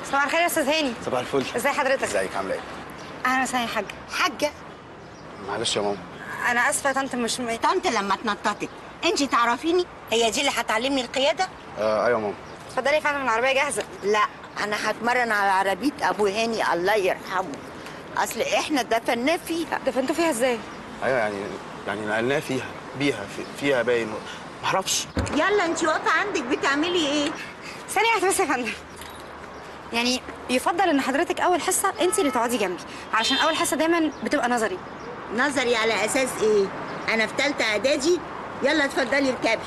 صباح الخير يا استاذ هاني صباح الفل ازي حضرتك ازيك عامله ايه اهلا وسهلا يا حاجه حاجة معلش يا ماما انا اسفه يا طنط مش م... طنط لما تنططك انت تعرفيني هي دي اللي هتعلمني القيادة آه ايوه يا ماما اتفضلي يا فندم العربيه جاهزه لا انا هتمرن على عربية ابو هاني الله يرحمه اصل احنا دفناه فيها دفنتوا فيها ازاي ايوه يعني يعني نقلناها فيها بيها في فيها باين ما اعرفش يلا انت واقفة عندك بتعملي ايه ثانيه واحده بس يا فندم يعني يفضل ان حضرتك اول حصه انت اللي تقعدي جنبي علشان اول حصه دايما بتبقى نظري نظري على اساس ايه انا في تالتة اعدادي يلا اتفضلي اركبي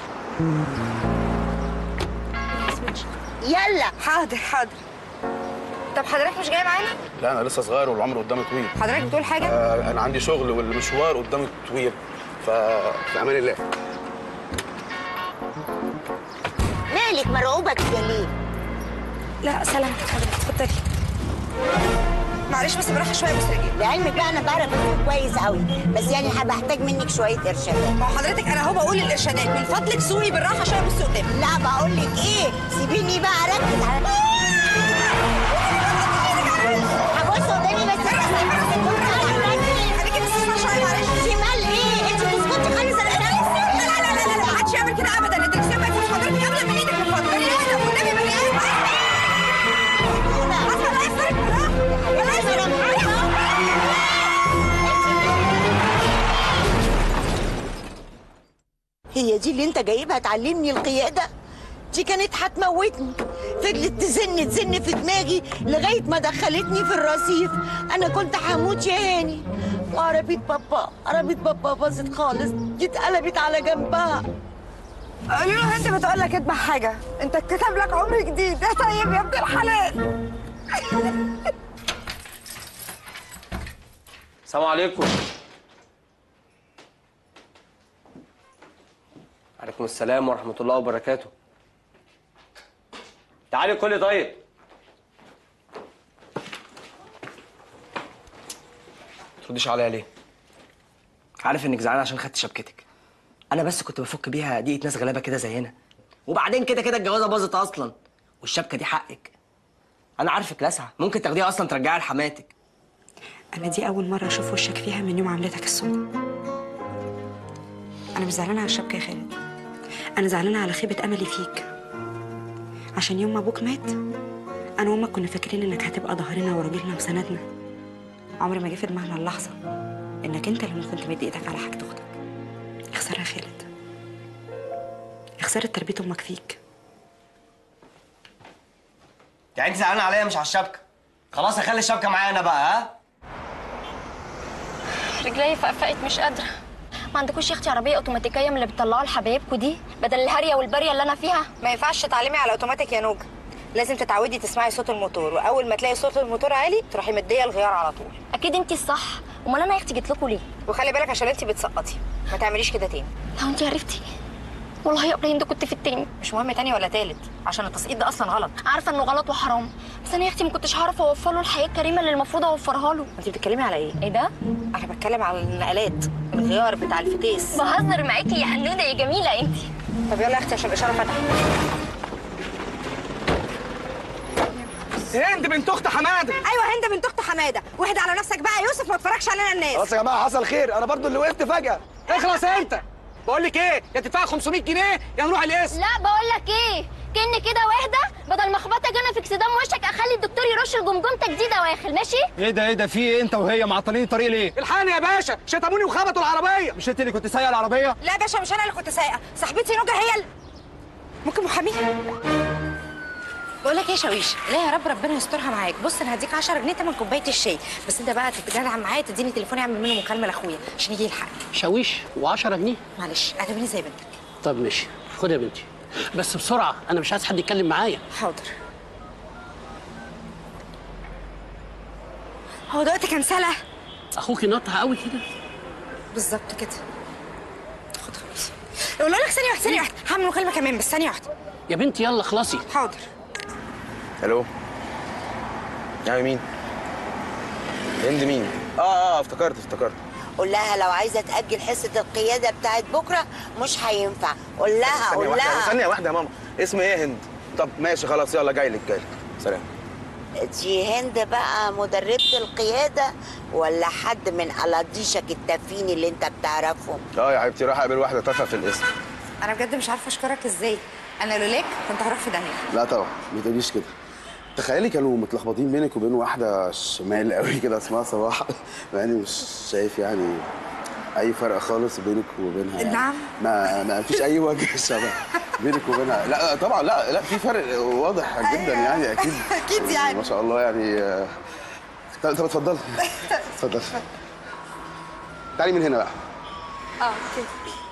يلا حاضر حاضر طب حضرتك مش جاي معانا لا انا لسه صغير والعمر قدامي طويل حضرتك بتقول حاجه آه انا عندي شغل والمشوار قدامي طويل ف في امان الله مالك مرعوبة كده ليه لا سلام حضرتك اتفضلي معلش بس براحه شويه بس رجلي لعلمك بقى انا بعرف أسوق كويس قوي بس يعني هبحتاج منك شوية ارشادات ما هو حضرتك انا اهو بقول الارشادات من فضلك سوقي بالراحه شويه بصي قدامك لا بقول لك ايه سيبيني بقى اركز على هبص قدامي بس خليكي بس اسمعي شويه معلش شمال ايه انت تسكتي خالص انا لا لا لا لا لا ما حدش يعمل كده ابدا الدركسيون ما ينفعش حضرتك ابدا من ايدك من فضلك لسه والنبي بني ادم اصلا لا يفرق ولا يفرق هي دي اللي انت جايبها تعلمني القيادة دي كانت هتموتني فضلت تزن تزن في دماغي لغاية ما دخلتني في الرصيف أنا كنت هموت يا هاني وعربية بابا عربية بابا باظت خالص دي اتقلبت على جنبها قولي له انت بتقول لك اذبح حاجه انت اتكتب لك عمر جديد يا طيب يا ابن الحلال السلام عليكم عليكم السلام ورحمة الله وبركاته تعالي كلي طيب ترديش عليا ليه؟ عارف انك زعلان عشان خدت شبكتك انا بس كنت بفك بيها دقيقة ناس غلابة كده زينا وبعدين كده كده الجوازة باظت اصلا والشبكة دي حقك انا عارفك لاسعة ممكن تاخديها اصلا ترجعيها لحماتك انا دي اول مره اشوف وشك فيها من يوم عملتك السوداء انا مش زعلانه على الشبكه يا خالد انا زعلانه على خيبه املي فيك عشان يوم ما ابوك مات انا وامك كنا فاكرين انك هتبقى ظهرنا وراجلنا وسندنا عمري ما جه في دماغنا اللحظه انك انت اللي ممكن تمد ايدك على حاجه اختك يا خساره يا خالد يا خساره تربيه امك فيك يعني انت زعلانه عليا مش على الشبكه خلاص هخلي الشبكه معايا انا بقى ها رجلي فقفقت مش قادرة ما عندكوش يا اختي عربية اوتوماتيكية من اللي بتطلعوا لحبايبكوا دي بدل الهرية والبرية اللي انا فيها ما ينفعش تتعلمي على اوتوماتيك يا نوجه لازم تتعودي تسمعي صوت الموتور واول ما تلاقي صوت الموتور عالي تروحي مديه الغيار على طول اكيد انت الصح امال انا يا اختي جيت لكم ليه وخلي بالك عشان انت بتسقطي ما تعمليش كده تاني لو انت عرفتي والله يا ابراهيم ده كنت في التاني مش مهم تاني ولا تالت عشان التسقيط ده اصلا غلط عارفه انه غلط وحرام بس انا يا اختي ما كنتش هعرف اوفر له الحياه الكريمه اللي المفروض اوفرها له انت بتتكلمي على ايه ايه ده انا بتكلم على النقلات الغيار بتاع الفتيس بهزر معاكي يا حنوده يا جميله انت طب يلا يا اختي عشان الاشاره فتحت هند بنت اخت حماده ايوه هند بنت اخت حماده واحد على نفسك بقى يا يوسف ما تفرجش علينا الناس خلاص يا جماعه حصل خير انا برضو اللي وقفت فجاه اخلص انت بقول لك ايه يا تدفع 500 جنيه يا نروح القسم لا بقول لك ايه كن كده واحده بدل ما اخبطك انا في اكسدام وشك اخلي الدكتور يرش لجمجمتك دي دواخل ماشي ايه ده ايه ده في ايه انت وهي معطلين الطريق ليه؟ الحقني يا باشا شتموني وخبطوا العربيه مش انت اللي كنت سايقه العربيه؟ لا يا باشا مش انا اللي كنت سايقه صاحبتي نوجه هي اللي ممكن محامي بقول لك ايه يا شاويش لا يا رب ربنا يسترها معاك بص انا هديك 10 جنيه تمن كوبايه الشاي بس انت بقى تتجدع معايا تديني تليفون يعمل منه مكالمه لاخويا عشان يجي يلحقني شاويش و10 جنيه معلش اعتبرني زي بنتك طب ماشي خد يا بنتي بس بسرعه انا مش عايز حد يتكلم معايا حاضر هو دلوقتي كان سلا اخوكي نطع قوي كده بالظبط كده خد خلاص اقول لك ثانيه واحده ثانيه واحده هعمل مكالمه كمان بس ثانيه واحده يا بنتي يلا خلاصي حاضر الو يعني مين هند مين اه اه افتكرت افتكرت قول لها لو عايزه تاجل حصه القياده بتاعت بكره مش هينفع قول لها ثانية قول واحدة لها ثانية واحدة يا ماما اسم ايه يا هند طب ماشي خلاص يلا جاي لك جاي لك سلام دي هند بقى مدربة القيادة ولا حد من قلاطيشك التافهين اللي انت بتعرفهم اه يا حبيبتي راح اقابل واحده تافهه في الاسم انا بجد مش عارفه اشكرك ازاي انا لولاك كنت هروح في داهيه لا طبعا ما تقوليش كده تخيلي كانوا متلخبطين بينك وبين واحده شمال قوي كده اسمها صباح مع اني مش شايف يعني اي فرق خالص بينك وبينها يعني. نعم. ما ما فيش اي وجه شبه بينك وبينها لا لا، طبعا لا لا في فرق واضح جدا يعني اكيد أكيد يعني. ما شاء الله يعني آه، طب طب اتفضلي اتفضلي تعالي من هنا بقى اه اوكي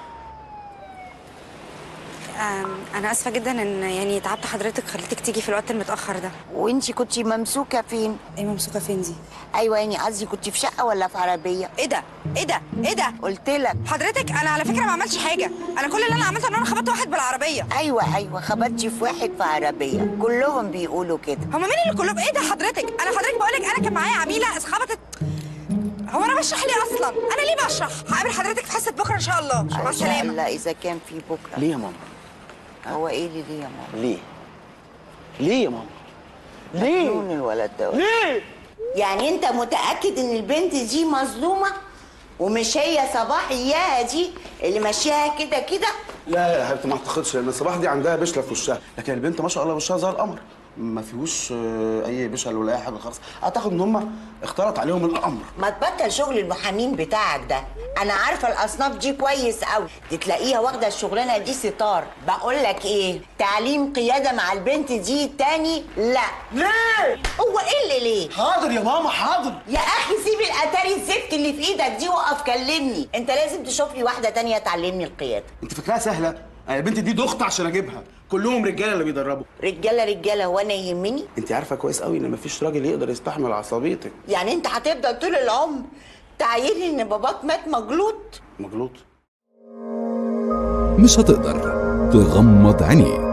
آم، انا اسفه جدا ان يعني تعبت حضرتك خليتك تيجي في الوقت المتاخر ده وانتي كنتي ممسوكة فين؟ ايه ممسوكه فين دي ايوه يعني قصدي كنتي في شقة ولا في عربية؟ ايه ده ايه ده ايه ده قلت لك حضرتك انا على فكره ما عملتش حاجه انا كل اللي انا عملته ان انا خبطت واحد بالعربيه ايوه ايوه خبطتي في واحد في عربية كلهم بيقولوا كده هما مين اللي كلهم ايه ده حضرتك انا حضرتك بقول لك انا كان معايا عميله اتخبطت هو انا بشرح ليه اصلا انا ليه بشرح هقابل حضرتك في حصه بكره ان شاء الله مع ان شاء السلامه الله اذا كان في بكرة ليه يا ماما هو ايه اللي ليه يا ماما؟ ليه ليه يا ماما ليه مجنون الولد ده ليه يعني انت متأكد ان البنت دي مظلومة ومش هي صباح اياها دي اللي ماشياها كده كده لا يا حبيبتي ما اعتقدش لان الصباح دي عندها بشله في وشها لكن البنت ما شاء الله وشها زي القمر ما فيهوش آه، اي بشل ولا اي حاجه خالص اعتقد ان هم اختلط عليهم الامر ما تبطل شغل المحامين بتاعك ده انا عارفه الاصناف دي كويس قوي دي تلاقيها واخده الشغلانه دي ستار بقول لك ايه تعليم قياده مع البنت دي تاني لا ليه هو ايه اللي ليه حاضر يا ماما حاضر يا اخي سيب الاتاري الزفت اللي في ايدك دي وقف كلمني انت لازم تشوف لي واحده تانية تعلمني القياده انت فاكراها سهله أنا البنت دي ضغط عشان اجيبها كلهم رجاله اللي بيدربوا رجاله رجاله وانا يهمني انت عارفه كويس قوي ان مفيش راجل يقدر يستحمل عصبيتك يعني انت هتفضل طول العمر تعايرني ان باباك مات مجلوط مجلوط مش هتقدر تغمض عينيك